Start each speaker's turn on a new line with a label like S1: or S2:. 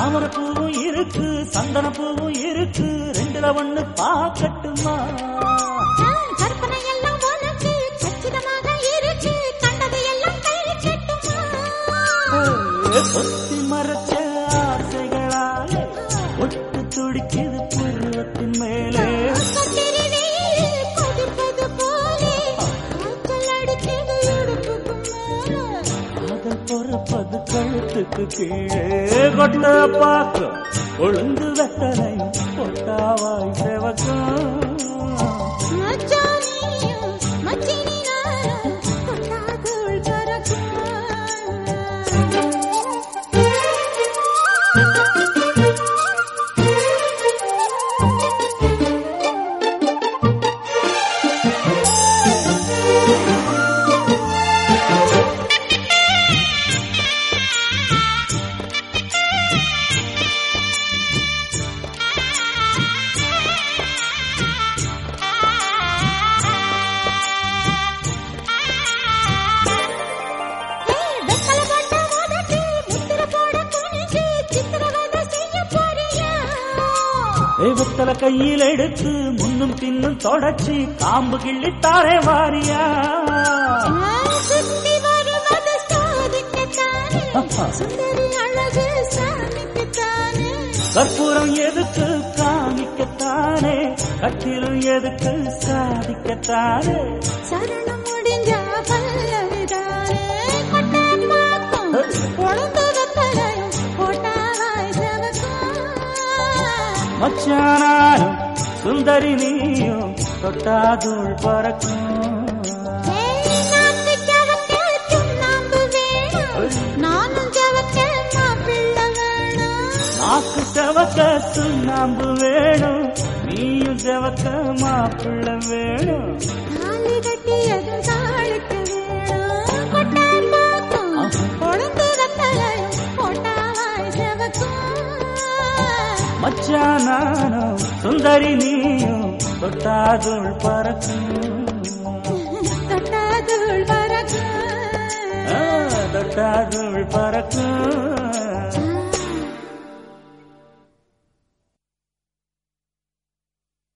S1: தாமரப்பூவும் இருக்கு சந்தன பூவும் இருக்கு ரெண்டுல ஒண்ணு பாக்கட்டுமா
S2: கற்பனை எல்லாம் உனக்கு கச்சிதமாக இருக்கு கண்டது எல்லாம் கை கட்டுமா
S1: ஒத்தி மறைச்ச ஆசைகளாலே ஒட்டு துடிக்குது பருவத்தின் மேலே
S2: கத்திரி வெயில் கொதிப்பது போலே காய்ச்சல் அடிக்குது இடுப்புக்கு மேலே
S1: காதல் பொறப்பது கழுத்துக்கு கீழே கொட்ட பார்க்கும் ஒழுங்கு வெத்தலையும் பொட்டாவாய் செவக்கும்
S2: மச்சானியும் மச்சினி நானும் கொட்டாக்குள் வெத்தல போட்ட உதட்டி முத்திர போட குனிஞ்சு சித்திரவதை செய்ய போறியா
S1: தெய்வத்தல கையில் எடுத்து முன்னும் பின்னும் தொடச்சி காம்பு கிள்ளி தாரே வாரியா
S2: சுத்தி வருவது சோதிக்கத்தானே சுந்தரி அழகு சாமிக்குத்தானே
S1: கற்பூரம் எதுக்கு காமிக்கத்தானே கட்டிலும் எதுக்கு சாதிக்கத்தானே
S2: சரணம் முடிஞ்சா பல்லவிதானே கொட்டை பாக்கும் பொழுது வெத்தலையும் போட்டாவாய் செவக்கும்
S1: மச்சானாரும் சுந்தரி நீயும் தொட்டாதூள் பறக்கும்
S2: ஏய், நாக்கு ஜவக்க சுண்ணாம்பு வேணும். நானும் ஜவக்க மாப்பிள்ளை வேணும்.
S1: நாக்கு செவக்க சுண்ணாம்பு வேணும் நீயும் செவக்க மாப்பிள்ள வேணும்
S2: தாலி கட்டியதும் தாளுக்கு வேணும். கொட்டாய் பாக்கும், கொழுந்து வெத்தலையும் போட்டாவாய் செவக்கும்.
S1: மச்சானாரும் சுந்தரி நீயும் தொட்டாதூள் பறக்கும்
S2: தொட்டாதுள் பறக்கும்.
S1: ஆ, தொட்டாதூள் பறக்கும்